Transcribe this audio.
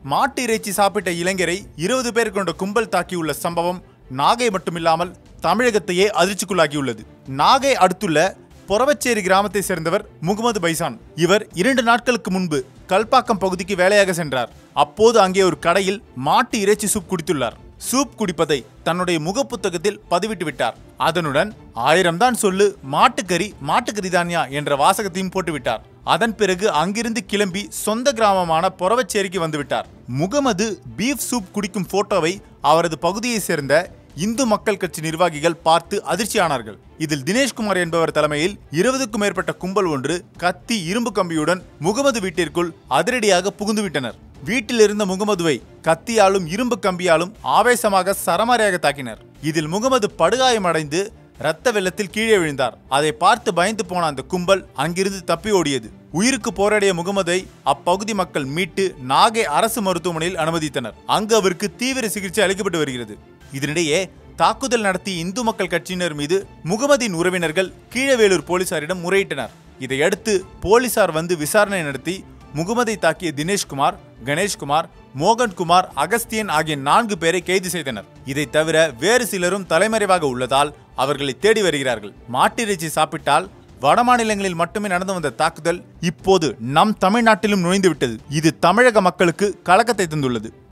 மாட்டு இறைச்சி சாப்பிட்ட இளைஞரை இருபது பேர் கொண்ட கும்பல் தாக்கியுள்ள சம்பவம் நாகை மட்டுமில்லாமல் தமிழகத்தையே அதிர்ச்சிக்குள்ளாக்கியுள்ளது நாகை அடுத்துள்ள பொறவச்சேரி கிராமத்தை சேர்ந்தவர் முகமது பைசான் இவர் இரண்டு நாட்களுக்கு முன்பு கல்பாக்கம் பகுதிக்கு வேலையாக சென்றார் அப்போது அங்கே ஒரு கடையில் மாட்டு இறைச்சி சூப் குடித்துள்ளார் சூப் குடிப்பதை தன்னுடைய முகப்புத்தகத்தில் பதிவிட்டு விட்டார் அதனுடன் ஆயிரம் தான் சொல்லு மாட்டுக்கறி மாட்டுக்கறி தான்யா என்ற வாசகத்தையும் போட்டுவிட்டார் அதன் பிறகு அங்கிருந்து கிளம்பி சொந்த கிராமமான பொறவச்சேரிக்கு வந்துவிட்டார் முகமது பீஃப் சூப் குடிக்கும் போட்டோவை அவரது பகுதியை சேர்ந்த இந்து மக்கள் கட்சி நிர்வாகிகள் பார்த்து அதிர்ச்சியானார்கள் இதில் தினேஷ்குமார் என்பவர் தலைமையில் இருபதுக்கும் மேற்பட்ட கும்பல் ஒன்று கத்தி இரும்பு கம்பியுடன் முகமது வீட்டிற்குள் அதிரடியாக புகுந்துவிட்டனர் வீட்டில் இருந்த முகமதுவை கத்தியாலும் இரும்பு கம்பியாலும் ஆவேசமாக சரமாரியாக தாக்கினர் இதில் முகமது படுகாயமடைந்து இரத்த வெள்ளத்தில் கீழே விழுந்தார் அதை பார்த்து பயந்து போன அந்த கும்பல் அங்கிருந்து தப்பி ஓடியது உயிருக்கு போராடிய முகமதை அப்பகுதி மக்கள் மீட்டு நாகை அரசு மருத்துவமனையில் அனுமதித்தனர் அங்கு அவருக்கு தீவிர சிகிச்சை அளிக்கப்பட்டு வருகிறது இதனிடையே தாக்குதல் நடத்திய இந்து மக்கள் கட்சியினர் மீது முகமதின் உறவினர்கள் கீழவேலூர் போலீசாரிடம் முறையிட்டனர் இதையடுத்து போலீசார் வந்து விசாரணை நடத்தி முகமதை தாக்கிய தினேஷ்குமார் கணேஷ்குமார் மோகன்குமார் அகஸ்தியன் ஆகிய நான்கு பேரை கைது செய்தனர் இதை தவிர வேறு சிலரும் தலைமறைவாக உள்ளதால் அவர்களை தேடி வருகிறார்கள் மாட்டிறைச்சி சாப்பிட்டால் வடமாநிலங்களில் மட்டுமே நடந்து வந்த தாக்குதல் இப்போது நம் தமிழ்நாட்டிலும் நுழைந்து விட்டது இது தமிழக மக்களுக்கு கலக்கத்தை தந்துள்ளது